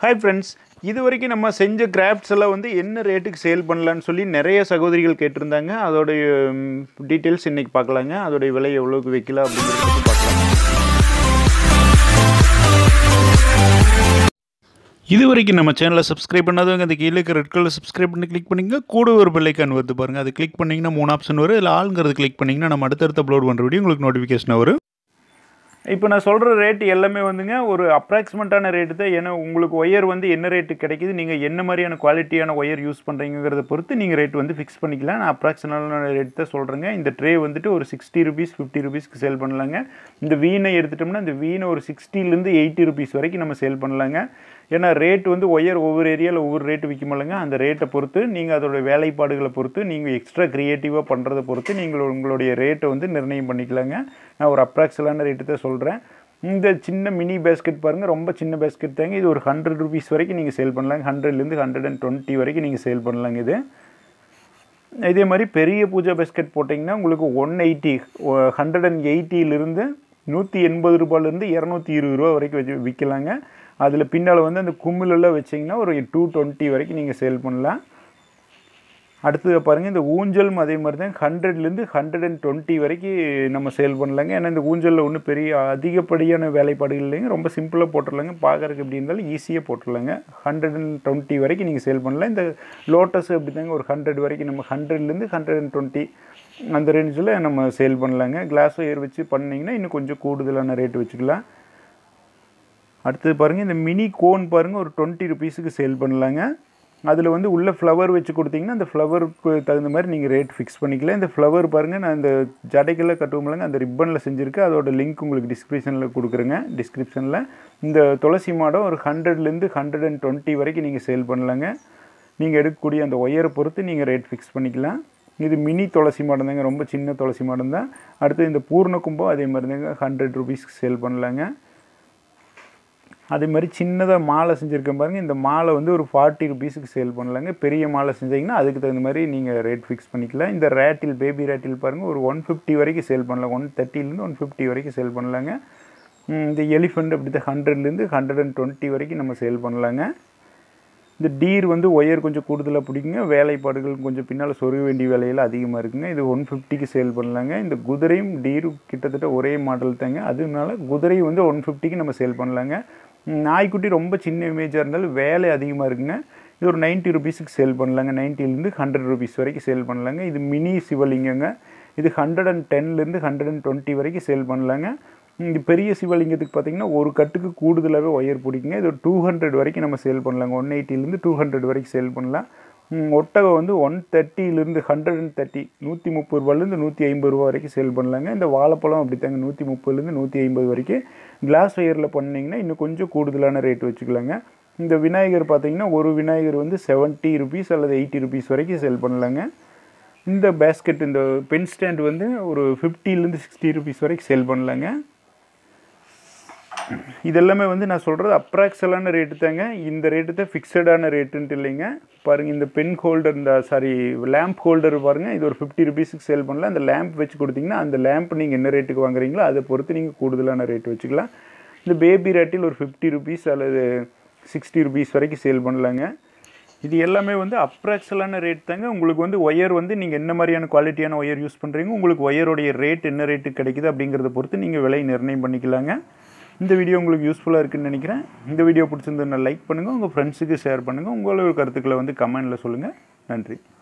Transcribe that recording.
hi friends இது வரைக்கும் நம்ம செஞ்ச கிராஃப்ட்ஸ் எல்லாம் வந்து என்ன ரேட்டுக்கு சேல் பண்ணலான்னு சொல்லி நிறைய சகோதரிகள் கேட்டிருந்தாங்க அதோடைய டீட்டெயில்ஸ் இன்னைக்கு பார்க்கலாங்க அதோடைய விலை எவ்வளோக்கு வைக்கலாம் அப்படிங்கிறது பத்தி பார்க்கலாம் இது வரைக்கும் நம்ம சேனலை சப்ஸ்கிரைப் பண்ணாதவங்க அந்த கீழே இருக்க ரெட் கலர் சப்ஸ்கிரைப் பண்ணி கிளிக் பண்ணிங்க கூட ஒரு பெல்லைக்கான் வருது பாருங்கள் அது கிளிக் பண்ணிங்கன்னா மூணு ஆப்ஷன் வரும் இதில் ஆளுங்கிறது கிளிக் பண்ணிங்கன்னா நம்ம அடுத்தடுத்து அப்லோட் பண்ணுற வீடியோ உங்களுக்கு நோட்டிஃபிகேஷன் வரும் இப்போ நான் சொல்கிற ரேட் எல்லாமே வந்துங்க ஒரு அப்ராக்சிமேட்டான ரேட்டு தான் ஏன்னா உங்களுக்கு ஒயர் வந்து என்ன ரேட்டு கிடைக்குது நீங்கள் என்ன மாதிரியான குவாலிட்டியான ஒயர் யூஸ் பண்ணுறீங்கிறத பொறுத்து நீங்கள் ரேட் வந்து ஃபிக்ஸ் பண்ணிக்கலாம் நான் அப்ராக்சிமேட்டான ரேட் தான் சொல்கிறேங்க இந்த ட்ரே வந்துட்டு ஒரு சிக்ஸ்டி ருபீஸ் ஃபிஃப்டி ருபீஸ்க்கு சேல் பண்ணலாங்க இந்த வீணை எடுத்துட்டோம்னா இந்த வீணை ஒரு சிக்ஸ்டிலேருந்து எயிட்டி ருபீஸ் வரைக்கும் நம்ம சேல் பண்ணலாங்க ஏன்னா ரேட் வந்து ஒயர் ஒவ்வொரு ஏரியாவில் ஒவ்வொரு ரேட்டு விற்குமில்லங்க அந்த ரேட்டை பொறுத்து நீங்கள் அதோட வேலைப்பாடுகளை பொறுத்து நீங்கள் எக்ஸ்ட்ரா க்ரியேட்டிவாக பண்ணுறதை பொறுத்து நீங்கள் உங்களுடைய ரேட்டை வந்து நிர்ணயம் பண்ணிக்கலாங்க நான் ஒரு அப்ராக்சிலான ரேட்டு தான் சொல்கிறேன் இந்த சின்ன மினி பேஸ்கெட் பாருங்கள் ரொம்ப சின்ன பேஸ்கெட் தாங்க இது ஒரு ஹண்ட்ரட் ருபீஸ் வரைக்கும் நீங்கள் சேல் பண்ணலாங்க ஹண்ட்ரட்லேருந்து ஹண்ட்ரட் அண்ட் டுவெண்ட்டி வரைக்கும் நீங்கள் சேல் பண்ணலாங்க இது இதே மாதிரி பெரிய பூஜா பேஸ்கெட் போட்டிங்கன்னா உங்களுக்கு ஒன் எயிட்டி ஹண்ட்ரட் அண்ட் எயிட்டியிலிருந்து நூற்றி எண்பது ரூபாயிலேருந்து இரநூத்தி இருபது ரூபா வரைக்கும் வச்சு விற்கலாங்க அதில் பின்னால் வந்து அந்த கும்மிலெல்லாம் வச்சிங்கன்னா ஒரு டூ டுவெண்ட்டி வரைக்கும் நீங்கள் சேல் பண்ணலாம் அடுத்தது பாருங்கள் இந்த ஊஞ்சலும் அதே மாதிரி தான் ஹண்ட்ரட்லேருந்து ஹண்ட்ரட் அண்ட் டுவெண்ட்டி வரைக்கும் நம்ம சேல் பண்ணலாங்க ஏன்னா இந்த ஊஞ்சலில் ஒன்றும் பெரிய அதிகப்படியான வேலைப்பாடுகள் இல்லைங்க ரொம்ப சிம்பிளாக போட்டுடலாங்க பார்க்குறதுக்கு எப்படி இருந்தாலும் ஈஸியாக போட்டுடலாங்க ஹண்ட்ரட் அண்ட் டுவெண்ட்டி வரைக்கும் நீங்கள் சேல் பண்ணலாம் இந்த லோட்டஸ் அப்படி தாங்க ஒரு ஹண்ட்ரட் வரைக்கும் நம்ம ஹண்ட்ரட்லேருந்து ஹண்ட்ரட் அண்ட் டுவெண்ட்டி அந்த ரேஞ்சில் நம்ம சேல் பண்ணலாங்க கிளாஸ் ஒயர் வச்சு பண்ணிங்கன்னா இன்னும் கொஞ்சம் கூடுதலான ரேட் வச்சுக்கலாம் அடுத்தது பாருங்கள் இந்த மினி கோன் பாருங்கள் ஒரு டுவெண்ட்டி ருபீஸுக்கு சேல் பண்ணலாங்க அதில் வந்து உள்ள ஃப்ளவர் வச்சு கொடுத்தீங்கன்னா அந்த ஃப்ளவருக்கு தகுந்த மாதிரி நீங்கள் ரேட் ஃபிக்ஸ் பண்ணிக்கலாம் இந்த ஃப்ளவர் பாருங்கள் நான் இந்த ஜடைக்கெல்லாம் கட்டுவோம்லங்க அந்த ரிப்பனில் செஞ்சுருக்கேன் அதோட லிங்க் உங்களுக்கு டிஸ்கிரிப்ஷனில் கொடுக்குறேங்க டிஸ்கிரிப்ஷனில் இந்த துளசி மாடம் ஒரு ஹண்ட்ரட்லேருந்து ஹண்ட்ரட் அண்ட் டுவெண்ட்டி வரைக்கும் நீங்கள் சேல் பண்ணலாங்க நீங்கள் எடுக்கக்கூடிய அந்த ஒயரை பொறுத்து நீங்கள் ரேட் ஃபிக்ஸ் பண்ணிக்கலாம் இது மினி துளசி மாடம் தாங்க ரொம்ப சின்ன துளசி மாடம் தான் அடுத்து இந்த பூர்ண கும்பம் அதே மாதிரி தாங்க ஹண்ட்ரட் ருபீஸ்க்கு சேல் பண்ணலாங்க அதே மாதிரி சின்னதாக மாலை செஞ்சுருக்கேன் பாருங்கள் இந்த மாலை வந்து ஒரு ஃபார்ட்டி ருபீஸுக்கு சேல் பண்ணலாங்க பெரிய மாலை செஞ்சீங்கன்னா அதுக்கு தகுந்த மாதிரி நீங்கள் ரேட் ஃபிக்ஸ் பண்ணிக்கலாம் இந்த ரேட்டில் பேபி ரேட்டில் பாருங்கள் ஒரு ஒன் ஃபிஃப்டி வரைக்கும் சேல் பண்ணலாம் ஒன் தேர்ட்டிலேருந்து ஒன் ஃபிஃப்டி வரைக்கும் சேல் பண்ணலாங்க இந்த எலிஃபெண்ட் அப்படி தான் ஹண்ட்ரட்லேருந்து ஹண்ட்ரட் அண்ட் டுவெண்ட்டி வரைக்கும் நம்ம சேல் பண்ணலாங்க இந்த டீர் வந்து ஒயர் கொஞ்சம் கூடுதலாக பிடிக்குங்க வேலைப்பாடுகள் கொஞ்சம் பின்னால் சொருக வேண்டிய வேலையெல்லாம் அதிகமாக இருக்குங்க இது ஒன் ஃபிஃப்டிக்கு சேல் பண்ணலாங்க இந்த குதிரையும் டீரும் கிட்டத்தட்ட ஒரே மாடல் தாங்க அதனால குதிரை வந்து ஒன் ஃபிஃப்டிக்கு நம்ம சேல் பண்ணலாங்க நாய்க்குட்டி ரொம்ப சின்ன இமேஜாக இருந்தாலும் வேலை அதிகமாக இருக்குங்க இது ஒரு நைன்ட்டி ருபீஸுக்கு சேல் பண்ணலாங்க நைன்ட்டிலேருந்து ஹண்ட்ரட் ருபீஸ் வரைக்கும் சேல் பண்ணலாங்க இது மினி சிவலிங்கங்க இது ஹண்ட்ரட் அண்ட் டென்லேருந்து ஹண்ட்ரட் அண்ட் டுவெண்ட்டி வரைக்கும் சேல் பண்ணலாங்க இந்த பெரிய சிவலிங்கத்துக்கு பார்த்தீங்கன்னா ஒரு கட்டுக்கு கூடுதலாகவே ஒயர் பிடிக்குங்க இது ஒரு டூ ஹண்ட்ரட் வரைக்கும் நம்ம சேல் பண்ணலாங்க ஒன் எயிட்டிலேருந்து டூ ஹண்ட்ரட் வரைக்கும் சேல் பண்ணலாம் ஒட்டகம் வந்து ஒன் தேர்ட்டிலேருந்து ஹண்ட்ரட் அண்ட் தேர்ட்டி நூற்றி முப்பது ரூபாலேருந்து நூற்றி ஐம்பது ரூபா வரைக்கும் சேல் பண்ணலாங்க இந்த வாழைப்பழம் அப்படி தாங்க நூற்றி முப்பதுலேருந்து நூற்றி ஐம்பது வரைக்கும் கிளாஸ் ஒயரில் பண்ணிங்கன்னா இன்னும் கொஞ்சம் கூடுதலான ரேட் வச்சுக்கலாங்க இந்த விநாயகர் பார்த்தீங்கன்னா ஒரு விநாயகர் வந்து செவன்ட்டி ருபீஸ் அல்லது எயிட்டி ருபீஸ் வரைக்கும் சேல் பண்ணலாங்க இந்த பேஸ்கெட் இந்த பென் ஸ்டாண்ட் வந்து ஒரு ஃபிஃப்டிலேருந்து சிக்ஸ்டி ருபீஸ் வரைக்கும் சேல் பண்ணலாங்க இதெல்லாமே வந்து நான் சொல்கிறது அப்ராக்சலான ரேட்டு தாங்க இந்த ரேட்டு தான் ஃபிக்ஸடான ரேட்டுன்ட்டு இல்லைங்க பாருங்கள் இந்த பென் ஹோல்டர் இந்த சாரி லேம்ப் ஹோல்டர் பாருங்கள் இது ஒரு ஃபிஃப்டி ருபீஸுக்கு சேல் பண்ணலாம் அந்த லேம்ப் வச்சு கொடுத்தீங்கன்னா அந்த லேம்ப் நீங்கள் என்ன ரேட்டுக்கு வாங்குறீங்களோ அதை பொறுத்து நீங்கள் கூடுதலான ரேட் வச்சுக்கலாம் இந்த பேபி ரேட்டில் ஒரு ஃபிஃப்டி ருபீஸ் அல்லது சிக்ஸ்டி ருபீஸ் வரைக்கும் சேல் பண்ணலாங்க இது எல்லாமே வந்து அப்ராக்சலான ரேட் தாங்க உங்களுக்கு வந்து ஒயர் வந்து நீங்கள் என்ன மாதிரியான குவாலிட்டியான ஒயர் யூஸ் பண்ணுறீங்க உங்களுக்கு ஒயருடைய ரேட் என்ன ரேட்டு கிடைக்குது அப்படிங்கிறத பொறுத்து நீங்கள் விலை நிர்ணயம் பண்ணிக்கலாங்க இந்த வீடியோ உங்களுக்கு யூஸ்ஃபுல்லாக இருக்குன்னு நினைக்கிறேன் இந்த வீடியோ பிடிச்சிருந்ததுன்னா லைக் பண்ணுங்கள் உங்கள் ஃப்ரெண்ட்ஸுக்கு ஷேர் பண்ணுங்கள் உங்களோட கருத்துக்களை வந்து கமெண்டில் சொல்லுங்கள் நன்றி